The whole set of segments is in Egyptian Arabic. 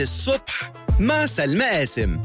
الصبح مع سلمى قاسم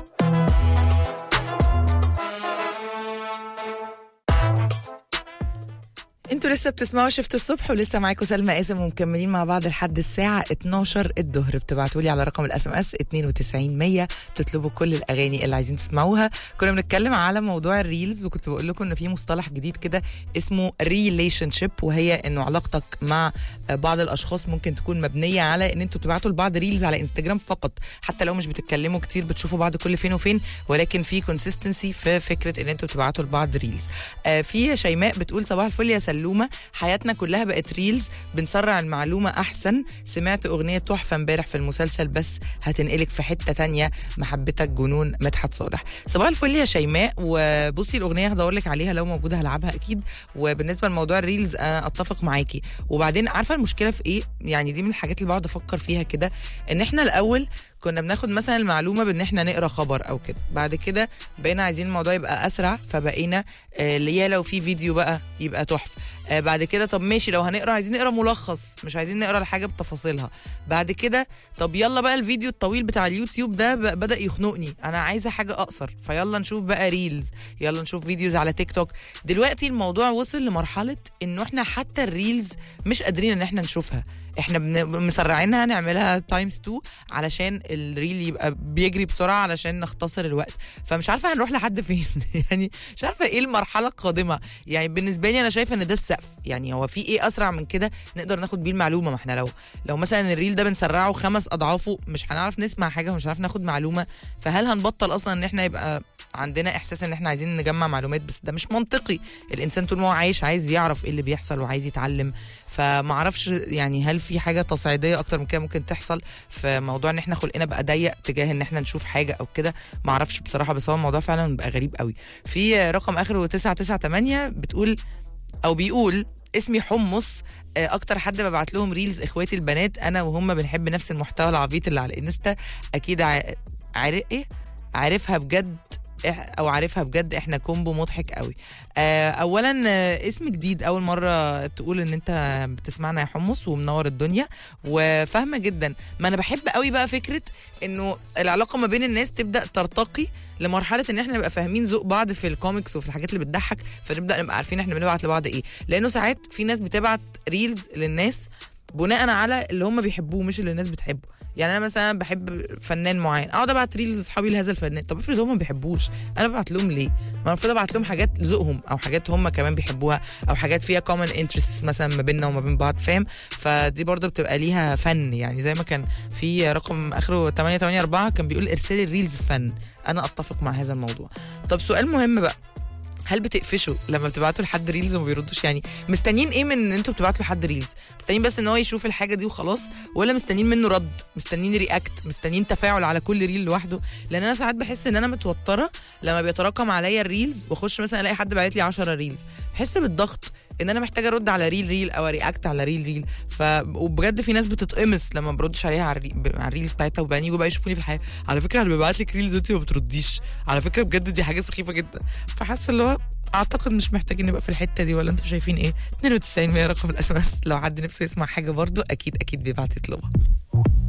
انتوا لسه بتسمعوا شفت الصبح ولسه معاكم سلمى قاسم ومكملين مع بعض لحد الساعة 12 الظهر بتبعتوا لي على رقم الاس ام اس 92 100 بتطلبوا كل الاغاني اللي عايزين تسمعوها كنا بنتكلم على موضوع الريلز وكنت بقول لكم ان في مصطلح جديد كده اسمه ريليشن شيب وهي انه علاقتك مع بعض الاشخاص ممكن تكون مبنيه على ان انتوا بتبعتوا لبعض ريلز على انستجرام فقط حتى لو مش بتتكلموا كتير بتشوفوا بعض كل فين وفين ولكن في كونسيستنسي في فكره ان انتوا بتبعتوا لبعض ريلز آه في شيماء بتقول صباح الفل يا سلومه حياتنا كلها بقت ريلز بنسرع المعلومه احسن سمعت اغنيه تحفه امبارح في المسلسل بس هتنقلك في حته تانية محبتك جنون مدحت صالح صباح الفل يا شيماء وبصي الاغنيه هدور لك عليها لو موجوده هلعبها اكيد وبالنسبه لموضوع الريلز آه، اتفق معاكي وبعدين عارفه المشكله في ايه يعني دي من الحاجات اللي بقعد افكر فيها كده ان احنا الاول كنا بناخد مثلا المعلومه بان احنا نقرا خبر او كده بعد كده بقينا عايزين الموضوع يبقى اسرع فبقينا آه، اللي هي لو في فيديو بقى يبقى تحفه آه، بعد كده طب ماشي لو هنقرا عايزين نقرا ملخص مش عايزين نقرا الحاجه بتفاصيلها بعد كده طب يلا بقى الفيديو الطويل بتاع اليوتيوب ده ب- بدا يخنقني انا عايزه حاجه اقصر فيلا نشوف بقى ريلز يلا نشوف فيديوز على تيك توك دلوقتي الموضوع وصل لمرحله انه احنا حتى الريلز مش قادرين ان احنا نشوفها احنا بن- مسرعينها نعملها تايمز 2 علشان الريل يبقى بيجري بسرعه علشان نختصر الوقت فمش عارفه هنروح لحد فين يعني مش عارفه ايه المرحله القادمه يعني بالنسبه لي انا شايفه ان ده السقف يعني هو في ايه اسرع من كده نقدر ناخد بيه المعلومه ما احنا لو لو مثلا الريل ده بنسرعه خمس اضعافه مش هنعرف نسمع حاجه ومش هنعرف ناخد معلومه فهل هنبطل اصلا ان احنا يبقى عندنا احساس ان احنا عايزين نجمع معلومات بس ده مش منطقي الانسان طول ما هو عايش عايز يعرف ايه اللي بيحصل وعايز يتعلم فما اعرفش يعني هل في حاجه تصعيديه اكتر من كده ممكن تحصل في موضوع ان احنا خلقنا بقى ضيق تجاه ان احنا نشوف حاجه او كده ما اعرفش بصراحه بس هو الموضوع فعلا بقى غريب قوي في رقم اخره 998 بتقول او بيقول اسمي حمص آه، اكتر حد ببعت لهم ريلز اخواتي البنات انا وهم بنحب نفس المحتوى العبيط اللي على الانستا اكيد ع- عارف ايه عارفها بجد إح- او عارفها بجد احنا كومبو مضحك قوي آه، اولا آه، اسم جديد اول مره تقول ان انت بتسمعنا يا حمص ومنور الدنيا وفاهمه جدا ما انا بحب قوي بقى فكره انه العلاقه ما بين الناس تبدا ترتقي لمرحله ان احنا نبقى فاهمين ذوق بعض في الكوميكس وفي الحاجات اللي بتضحك فنبدا نبقى عارفين احنا بنبعت لبعض ايه لانه ساعات في ناس بتبعت ريلز للناس بناء على اللي هم بيحبوه مش اللي الناس بتحبه يعني انا مثلا بحب فنان معين اقعد ابعت ريلز لاصحابي لهذا الفنان طب افرض هم ما بيحبوش انا ببعت لهم ليه ما المفروض ابعت لهم حاجات لذوقهم او حاجات هم كمان بيحبوها او حاجات فيها كومن انترست مثلا ما بيننا وما بين بعض فاهم فدي برضه بتبقى ليها فن يعني زي ما كان في رقم اخره 884 كان بيقول ارسال الريلز فن انا اتفق مع هذا الموضوع طب سؤال مهم بقى هل بتقفشوا لما بتبعتوا لحد ريلز وما بيردوش يعني مستنيين ايه من ان انتوا بتبعتوا لحد ريلز مستنيين بس ان هو يشوف الحاجه دي وخلاص ولا مستنيين منه رد مستنيين رياكت مستنيين تفاعل على كل ريل لوحده لان انا ساعات بحس ان انا متوتره لما بيتراكم عليا الريلز واخش مثلا الاقي حد باعت لي 10 ريلز بحس بالضغط ان انا محتاجه ارد على ريل ريل او رياكت على ريل ريل ف وبجد في ناس بتتقمص لما ما بردش عليها على, الري... على الريلز بتاعتها وبعدين يجوا بقى يشوفوني في الحياه على فكره انا ببعت لك ريلز وانت ما بترديش على فكره بجد دي حاجه سخيفه جدا فحاسه اللي هو اعتقد مش محتاجين نبقى في الحته دي ولا انتوا شايفين ايه 92 100 رقم الاس ام اس لو حد نفسه يسمع حاجه برضو اكيد اكيد بيبعت يطلبها